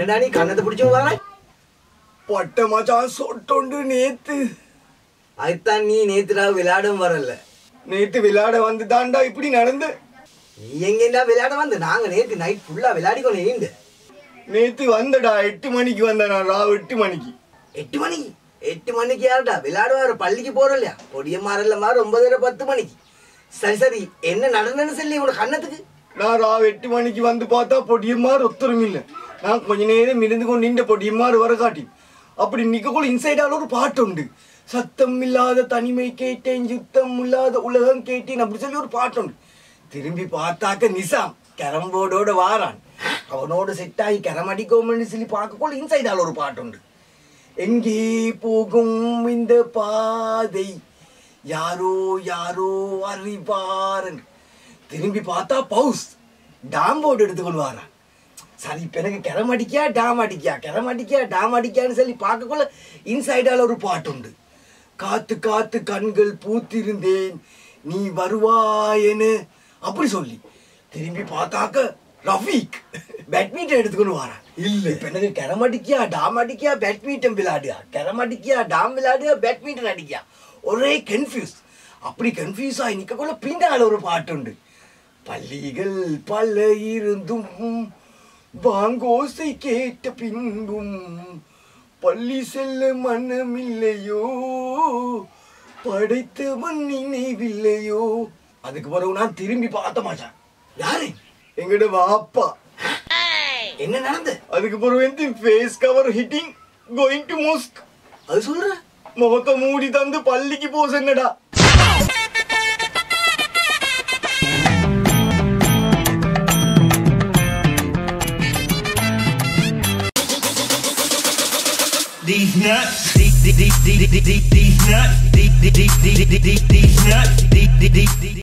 என்னடா நீ கண்ணத்தை பிடிச்சு வர பட்ட மச்சான் சொட்டொண்டு நேத்து அதுதான் நீ நேத்துடா விளையாடும் வரல நேத்து விளையாட வந்து தாண்டா இப்படி நடந்து நீ எங்கேண்டா விளையாட வந்து நாங்க நேத்து நைட் ஃபுல்லா விளையாடிக்கொண்டு ஏண்டு நேத்து வந்தடா எட்டு மணிக்கு வந்தேன் நான் ராவ் எட்டு மணிக்கு எட்டு மணிக்கு எட்டு மணிக்கு யாருடா விளையாடுவாரு பள்ளிக்கு போறோம் இல்லையா பொடிய மாறல மாதிரி ஒன்பதரை பத்து மணிக்கு சரி சரி என்ன நடந்ததுன்னு சொல்லி உனக்கு கண்ணத்துக்கு நான் ராவ் எட்டு மணிக்கு வந்து பார்த்தா பொடியம்மார் ஒத்தரும் இல்லை நான் கொஞ்ச நேரம் இருந்து கொண்டு நின்ற பொடியம்மார் வர காட்டி அப்படி நிக்கக்குள்ள இன்சைடால ஒரு பாட்டு உண்டு சத்தம் இல்லாத தனிமை கேட்டேன் யுத்தம் இல்லாத உலகம் கேட்டேன் அப்படி சொல்லி ஒரு பாட்டு உண்டு திரும்பி பார்த்தாக்க நிசாம் கேரம்போர்டோட வாரான் அவனோட செட் ஆகி கேரம் அடிக்கோம்னு சொல்லி பார்க்கக்குள்ள இன்சைடால ஒரு பாட்டு உண்டு எங்கே போகும் இந்த பாதை யாரோ யாரோ அறிவாரன் திரும்பி பார்த்தா பவுஸ் டாம் போர்டு எடுத்துக்கொண்டு வாரான் சரி இப்ப எனக்கு கிரம் அடிக்கியா டாம் அடிக்கியா கிரம் அடிக்கியா டாம் அடிக்கியான்னு சொல்லி பார்க்கக்குள்ள இன்சைடால ஒரு பாட்டு உண்டு காத்து காத்து கண்கள் பூத்திருந்தேன் நீ வருவாயேன்னு அப்படி சொல்லி திரும்பி பார்த்தாக்க ரஃபீக் பேட்மிண்டன் எடுத்துக்கொண்டு வாரான் இல்ல இப்ப எனக்கு கிரம் அடிக்கியா டாம் அடிக்கியா பேட்மிண்டன் விளையாடியா கிரம் அடிக்கியா டாம் விளையாடியா பேட்மிண்டன் அடிக்கியா ஒரே கன்ஃபியூஸ் அப்படி கன்ஃபியூஸ் ஆகி நிக்கக்குள்ள பின்னால ஒரு பாட்டு உண்டு பள்ளிகள் பல இருந்தும் வாங்கோசை கேட்ட பின்பும் பள்ளி செல்ல மனமில்லையோ படைத்தவன் நினைவில்லையோ அதுக்கு பிறகு நான் திரும்பி பார்த்த மாட்டான் யாரு எங்கட வாப்பா என்ன நடந்து அதுக்கு பிறகு வந்து face cover hitting going to mosque அது சொல்ற முகத்தை மூடி தந்து பள்ளிக்கு போ சொன்னடா These nuts, these, these, these, these, these, these nuts, these, these, these, these, these, these nuts, these, these, these, these.